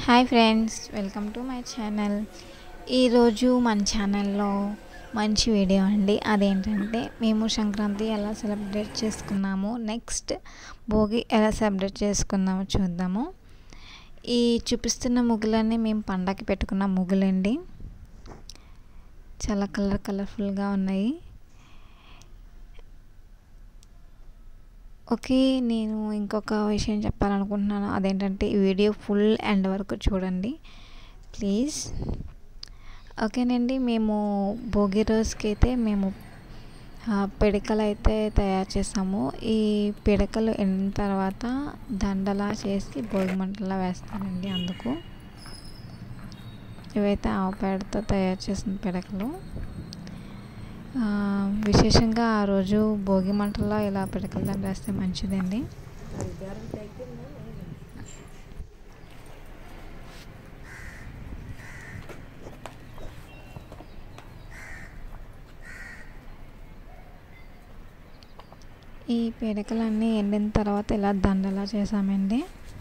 Hi friends welcome to my channel ఈరోజు మన ఛానల్లో మంచి వీడియో అండి అదేంటంటే మేము సంక్రాంతి ఎలా సెలబ్రేట్ చేసుకున్నాము నెక్స్ట్ భోగి ఎలా సెలబ్రేట్ చేసుకున్నామో చూద్దాము ఈ చూపిస్తున్న ముగ్గులన్నీ మేము పండగకి పెట్టుకున్న ముగ్గులండి చాలా కలర్ కలర్ఫుల్గా ఉన్నాయి ఓకే నేను ఇంకొక విషయం చెప్పాలనుకుంటున్నాను అదేంటంటే ఈ వీడియో ఫుల్ ఎండ్ వరకు చూడండి ప్లీజ్ ఓకేనండి మేము భోగి రోజుకి అయితే మేము పిడకలు అయితే తయారు చేసాము ఈ పిడకలు ఎండిన తర్వాత దండలా చేసి భోగి మంటలా వేస్తానండి అందుకు ఇవైతే ఆవు పేడతో తయారు చేసిన పిడకలు విశేషంగా ఆ రోజు భోగి మంటల్లో ఇలా పిడకలు దండ వేస్తే మంచిదండి ఈ పిడకలన్నీ ఎండిన తర్వాత ఇలా దండలా చేసామండి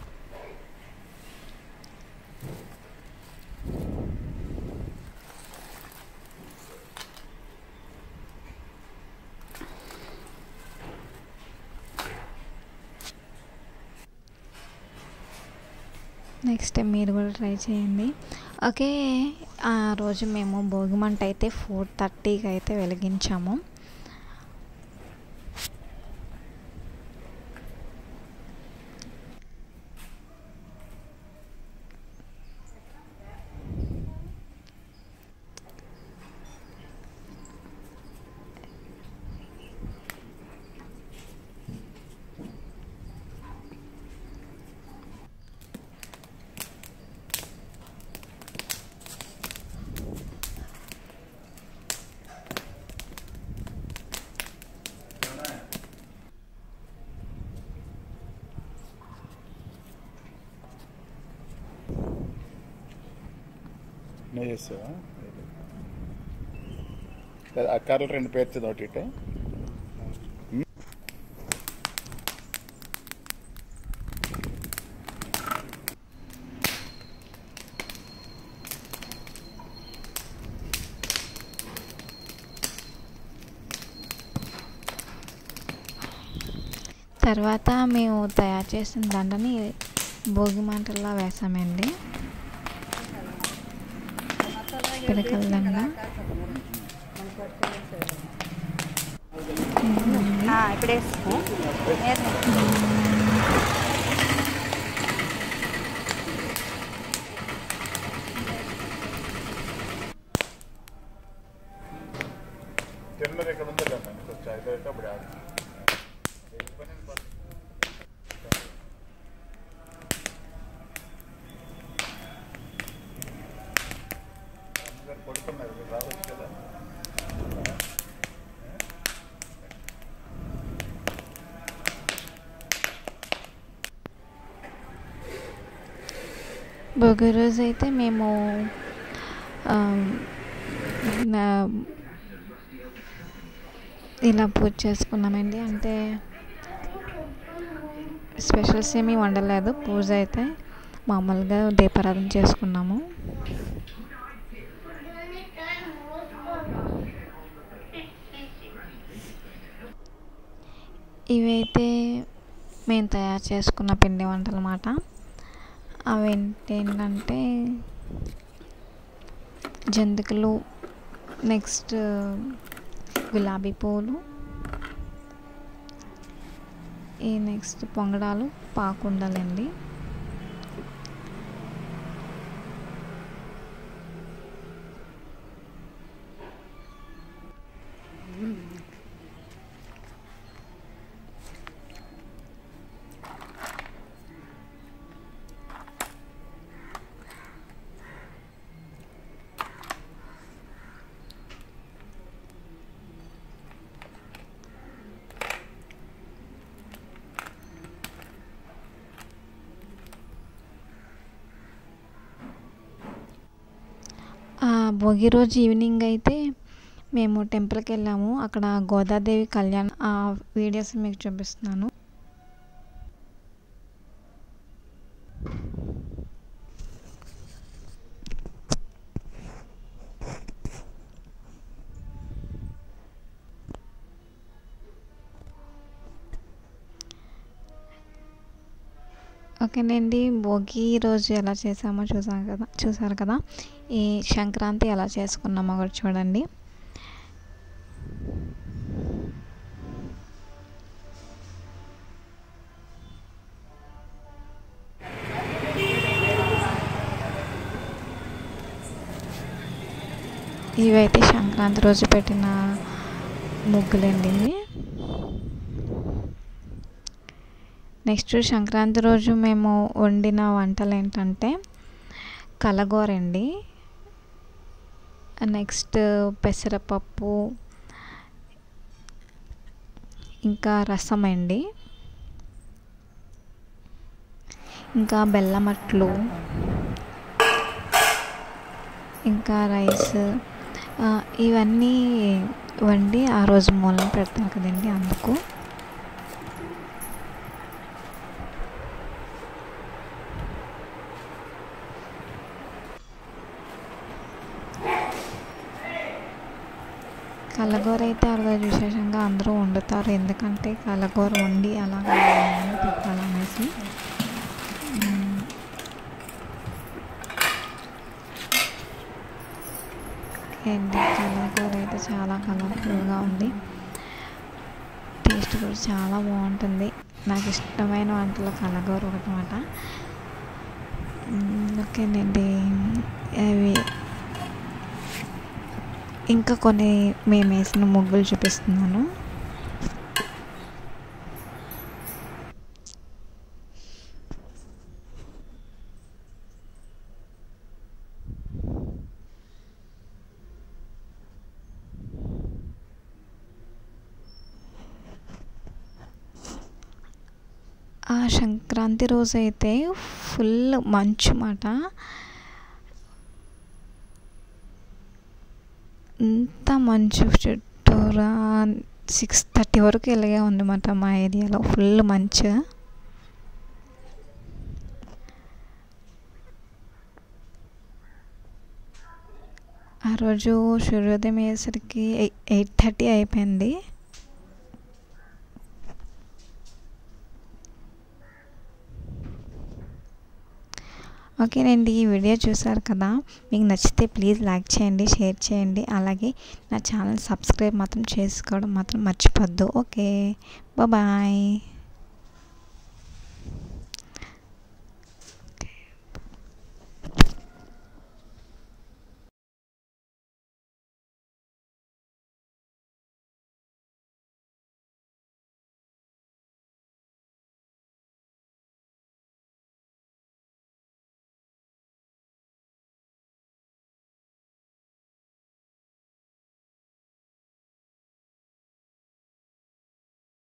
నెక్స్ట్ టైం మీరు కూడా ట్రై చేయండి ఓకే ఆ రోజు మేము భోగి మంట అయితే ఫోర్ థర్టీకి అయితే వెలిగించాము నువ్వు చేసావా ఆ కర్రలు రెండు పేర్చదు ఒకటి ఇటే తర్వాత మేము తయారు చేసిన దండని భోగి మంటల్లో వేసామండి పిడకల దండ ఇప్పుడు వేసుకో తిన్నది ఇక్కడ ఉంది కదా కొంచెం అయితే అప్పుడు ఆడు పడుతున్నారు రావచ్చు కదా భోగి రోజు అయితే మేము ఇలా పూజ చేసుకున్నామండి అంటే స్పెషల్స్ ఏమీ వండలేదు పూజ అయితే మామూలుగా దీపారాధన చేసుకున్నాము ఇవైతే మేము తయారు చేసుకున్న పిండి వంటలు అన్నమాట అవి ఏంటంటే జంతికలు నెక్స్ట్ గులాబీ పువ్వులు ఈ నెక్స్ట్ పొంగడాలు పాకుండాలండి భోగి రోజు ఈవినింగ్ అయితే మేము టెంపుల్కి వెళ్ళాము అక్కడ గోదాదేవి కళ్యాణ్ ఆ వీడియోస్ మీకు చూపిస్తున్నాను ఓకేనండి భోగి రోజు ఎలా చేసామో చూసాం కదా చూసారు కదా ఈ సంక్రాంతి ఎలా చేసుకున్నామో కూడా చూడండి ఇవైతే సంక్రాంతి రోజు పెట్టిన ముగ్గులండి ఇవి నెక్స్ట్ సంక్రాంతి రోజు మేము వండిన వంటలు ఏంటంటే కలగూరండి నెక్స్ట్ పెసరపప్పు ఇంకా రసం అండి ఇంకా బెల్లమట్లు ఇంకా రైస్ ఆ, ఇవన్నీ వండి ఆ రోజు మూలం పెడతారు కదండి అందుకు కలగూర అయితే ఆ రోజు విశేషంగా అందరూ వండుతారు ఎందుకంటే కలగూర వండి అలాగా పెట్టాలనేసి మ్మ్. ఏంటి కలగూర అయితే చాలా కలర్ఫుల్గా ఉంది టేస్ట్ కూడా చాలా బాగుంటుంది నాకు ఇష్టమైన వంటలో కలగూర ఒకటి మాట ఓకేనండి అవి ఇంకా కొన్ని మేము వేసిన ముగ్గులు చూపిస్తున్నాను ఆ సంక్రాంతి రోజు అయితే ఫుల్ మంచు మాట ఇంత మంచు చుట్టూరా సిక్స్ థర్టీ వరకు ఇలాగే ఉందన్నమాట మా ఏరియాలో ఫుల్ మంచు ఆ రోజు సూర్యోదయం అయ్యేసరికి ఎయిట్ థర్టీ అయిపోయింది ఓకేనండి ఈ వీడియో చూసారు కదా మీకు నచ్చితే ప్లీజ్ లైక్ చేయండి షేర్ చేయండి అలాగే నా ఛానల్ సబ్స్క్రైబ్ మాత్రం చేసుకోవడం మాత్రం మర్చిపోద్దు ఓకే బాయ్